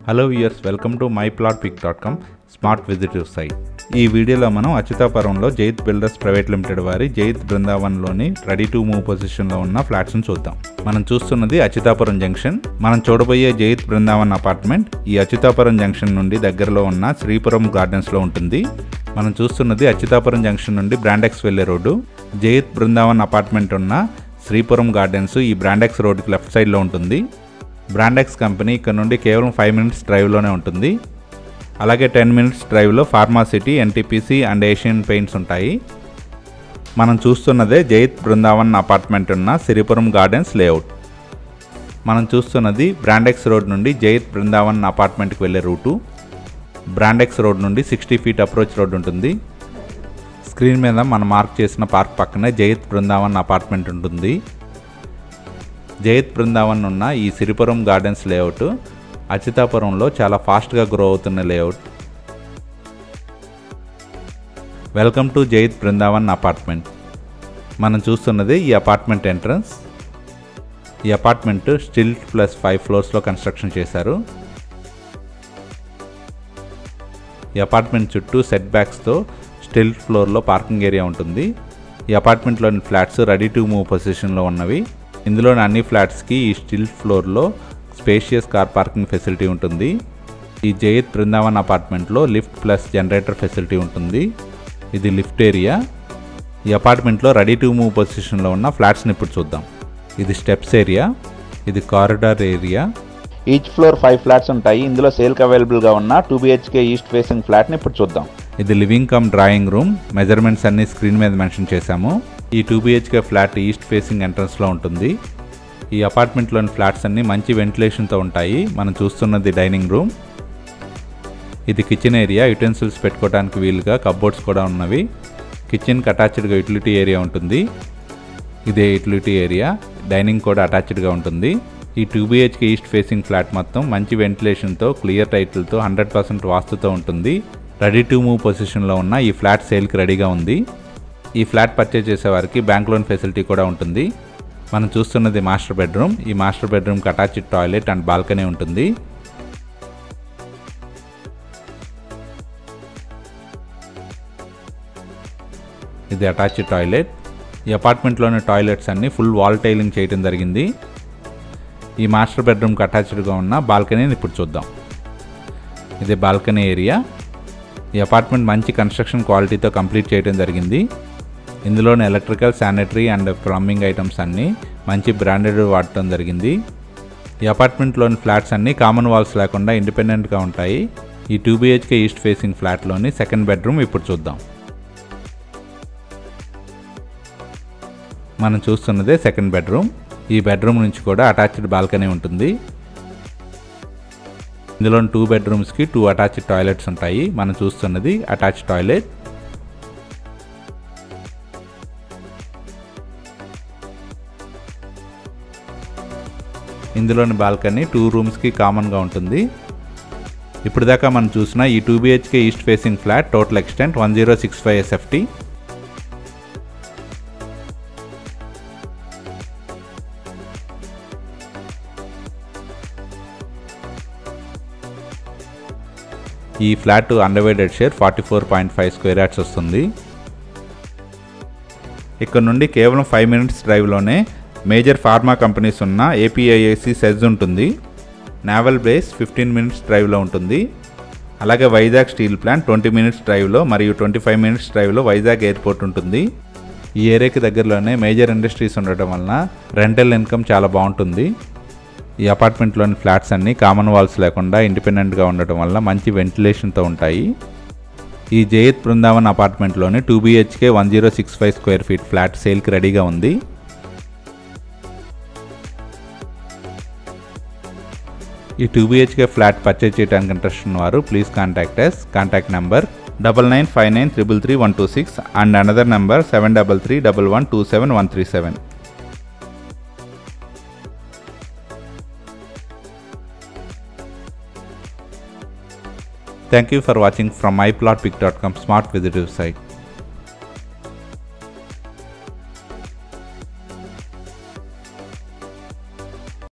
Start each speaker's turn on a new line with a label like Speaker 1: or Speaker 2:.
Speaker 1: Hello ఇయర్స్ welcome to my plot pick dot com smart విజిటివ్ site ఈ వీడియోలో మనం అచ్యుతాపురంలో జైత్ బిల్డర్స్ ప్రైవేట్ లిమిటెడ్ వారి జైత్ బృందావన్లోని రెడీ టు మూవ్ పొజిషన్లో ఉన్న ఫ్లాట్స్ను చూద్దాం మనం చూస్తున్నది అచ్యుతాపురం జంక్షన్ మనం చూడబోయే జైత్ బృందావన్ అపార్ట్మెంట్ ఈ అచ్యుతాపురం జంక్షన్ నుండి దగ్గరలో ఉన్న శ్రీపురం గార్డెన్స్లో ఉంటుంది మనం చూస్తున్నది అచ్యుతాపురం జంక్షన్ నుండి బ్రాండెక్స్ వెళ్లే రోడ్డు జైత్ బృందావన్ అపార్ట్మెంట్ ఉన్న శ్రీపురం గార్డెన్స్ ఈ బ్రాండెక్స్ రోడ్డుకి లెఫ్ట్ సైడ్లో ఉంటుంది బ్రాండెక్స్ కంపెనీ ఇక్కడ నుండి కేవలం ఫైవ్ మినిట్స్ డ్రైవ్లోనే ఉంటుంది అలాగే టెన్ మినిట్స్ డ్రైవ్లో pharma city NTPC and Asian paints ఉంటాయి మనం చూస్తున్నదే జైత్ బృందావన్ అపార్ట్మెంట్ ఉన్న సిరిపురం గార్డెన్స్ లేఅవుట్ మనం చూస్తున్నది బ్రాండెక్స్ రోడ్ నుండి జైత్ బృందావన్ అపార్ట్మెంట్కి వెళ్ళే రూటు బ్రాండెక్స్ రోడ్ నుండి సిక్స్టీ ఫీట్ అప్రోచ్ రోడ్ ఉంటుంది స్క్రీన్ మీద మనం మార్క్ చేసిన పార్క్ పక్కనే జైత్ బృందావన్ అపార్ట్మెంట్ ఉంటుంది జైత్ బృందావన్ ఉన్న ఈ సిరిపురం గార్డెన్స్ లేఅవుట్ అచితాపురంలో చాలా ఫాస్ట్గా గ్రో అవుతున్న layout welcome to Jaith Brindavan apartment మనం చూస్తున్నది ఈ అపార్ట్మెంట్ ఎంట్రన్స్ ఈ అపార్ట్మెంట్ స్టిల్ ప్లస్ ఫైవ్ ఫ్లోర్స్లో కన్స్ట్రక్షన్ చేశారు ఈ అపార్ట్మెంట్ చుట్టూ సెట్ బ్యాక్స్తో స్టిల్ ఫ్లోర్లో పార్కింగ్ ఏరియా ఉంటుంది ఈ అపార్ట్మెంట్లోని ఫ్లాట్స్ రెడీ టు మూవ్ పొజిషన్లో ఉన్నవి ఇందులోని అన్ని ఫ్లాట్స్కి ఈ స్టిల్ ఫ్లోర్లో స్పేషియస్ కార్ పార్కింగ్ ఫెసిలిటీ ఉంటుంది ఈ జయత్ బృందావన్ అపార్ట్మెంట్లో లిఫ్ట్ ప్లస్ జనరేటర్ ఫెసిలిటీ ఉంటుంది ఇది లిఫ్ట్ ఏరియా ఈ అపార్ట్మెంట్లో రెడీ టు మూవ్ పొజిషన్లో ఉన్న ఫ్లాట్స్ని ఇప్పుడు చూద్దాం ఇది స్టెప్స్ ఏరియా ఇది corridor area
Speaker 2: each floor five flats ఉంటాయి ఇందులో సేల్కి అవైలబుల్గా ఉన్న టూ బిహెచ్కే ఈస్ట్ ఫేసింగ్ ఫ్లాట్ని ఇప్పుడు చూద్దాం
Speaker 1: ఇది living come drawing room measurements అన్ని స్క్రీన్ మీద మెన్షన్ చేశాము ఈ two BHK flat east facing ఎంట్రన్స్లో ఉంటుంది ఈ అపార్ట్మెంట్లోని ఫ్లాట్స్ అన్ని మంచి వెంటిలేషన్తో ఉంటాయి మనం చూస్తున్నది డైనింగ్ రూమ్ ఇది కిచెన్ ఏరియా యుటెన్సిల్స్ పెట్టుకోవడానికి వీలుగా కబ్బోర్డ్స్ కూడా ఉన్నవి కిచెన్కి అటాచ్డ్గా యూటిలిటీ ఏరియా ఉంటుంది ఇదే యూటిలిటీ ఏరియా డైనింగ్ కూడా అటాచ్డ్గా ఉంటుంది ఈ two BHK east facing flat మొత్తం మంచి వెంటిలేషన్తో క్లియర్ టైటిల్తో హండ్రెడ్ పర్సెంట్ వాస్తుతో ఉంటుంది రెడీ టు మూవ్ పొజిషన్లో ఉన్న ఈ ఫ్లాట్ సేల్కి రెడీగా ఉంది ఈ ఫ్లాట్ పర్చేజ్ చేసేవారికి బ్యాంక్ లోన్ ఫెసిలిటీ కూడా ఉంటుంది మనం చూస్తున్నది మాస్టర్ బెడ్రూమ్ ఈ మాస్టర్ బెడ్రూమ్కి అటాచ్డ్ టాయిలెట్ అండ్ బాల్కనీ ఉంటుంది ఇది అటాచ్డ్ టాయిలెట్ ఈ అపార్ట్మెంట్లోని టాయిలెట్స్ అన్ని ఫుల్ వాల్ టైలింగ్ చేయడం జరిగింది ఈ మాస్టర్ బెడ్రూమ్కి అటాచ్డ్గా ఉన్న బాల్కనీని ఇప్పుడు చూద్దాం ఇది బాల్కనీ ఏరియా ఈ అపార్ట్మెంట్ మంచి కన్స్ట్రక్షన్ క్వాలిటీతో కంప్లీట్ చేయడం జరిగింది ఇందులోని electrical sanitary and plumbing items అన్నీ మంచి బ్రాండెడ్ వాడటం జరిగింది ఈ అపార్ట్మెంట్లోని ఫ్లాట్స్ అన్నీ కామన్ వాల్స్ లేకుండా ఇండిపెండెంట్గా ఉంటాయి ఈ టూ బిహెచ్కే ఈస్ట్ ఫేసింగ్ ఫ్లాట్లోని సెకండ్ బెడ్రూమ్ ఇప్పుడు చూద్దాం మనం చూస్తున్నదే సెకండ్ బెడ్రూమ్ ఈ బెడ్రూమ్ నుంచి కూడా అటాచ్డ్ బాల్కనీ ఉంటుంది ఇందులో టూ బెడ్రూమ్స్కి టూ అటాచ్డ్ టాయిలెట్స్ ఉంటాయి మనం చూస్తున్నది అటాచ్ టాయిలెట్ ఇందులోని బాల్కనీ టూ రూమ్స్కి కామన్గా ఉంటుంది ఇప్పుడు దాకా మనం చూసిన ఈ two BHK east facing flat total extent one zero six five SFT ఈ flat undivided share forty four point five square yards వస్తుంది ఇక్కడ నుండి కేవలం ఫైవ్ మినిట్స్ డ్రైవ్లోనే మేజర్ ఫార్మా కంపెనీస్ ఉన్న ఏపీఐఏసి సెజ్ ఉంటుంది నావల్ బేస్ ఫిఫ్టీన్ మినిట్స్ డ్రైవ్లో ఉంటుంది అలాగే Vizag steel plant twenty minutes డ్రైవ్లో మరియు ట్వంటీ ఫైవ్ మినిట్స్ డ్రైవ్లో వైజాగ్ ఎయిర్పోర్ట్ ఉంటుంది ఈ ఏరియాకి దగ్గరలోనే మేజర్ ఇండస్ట్రీస్ ఉండటం వలన రెంటల్ ఇన్కమ్ చాలా బాగుంటుంది ఈ అపార్ట్మెంట్లోని ఫ్లాట్స్ అన్నీ కామన్ వాల్స్ లేకుండా ఇండిపెండెంట్గా ఉండటం వల్ల మంచి వెంటిలేషన్తో ఉంటాయి ఈ జయత్ బృందావన్ అపార్ట్మెంట్లోని two BHK one zero six five square feet flat సేల్కి రెడీగా ఉంది ఈ టూ బీహెచ్కే ఫ్లాట్ పర్చేజ్ చేయడానికి ఇంట్రెస్ట్ ఉన్నవారు please contact S contact number double nine five nine triple three one two six and another number seven double three double one two seven one three seven Thank you for watching from myplotpic.com smart visitor site.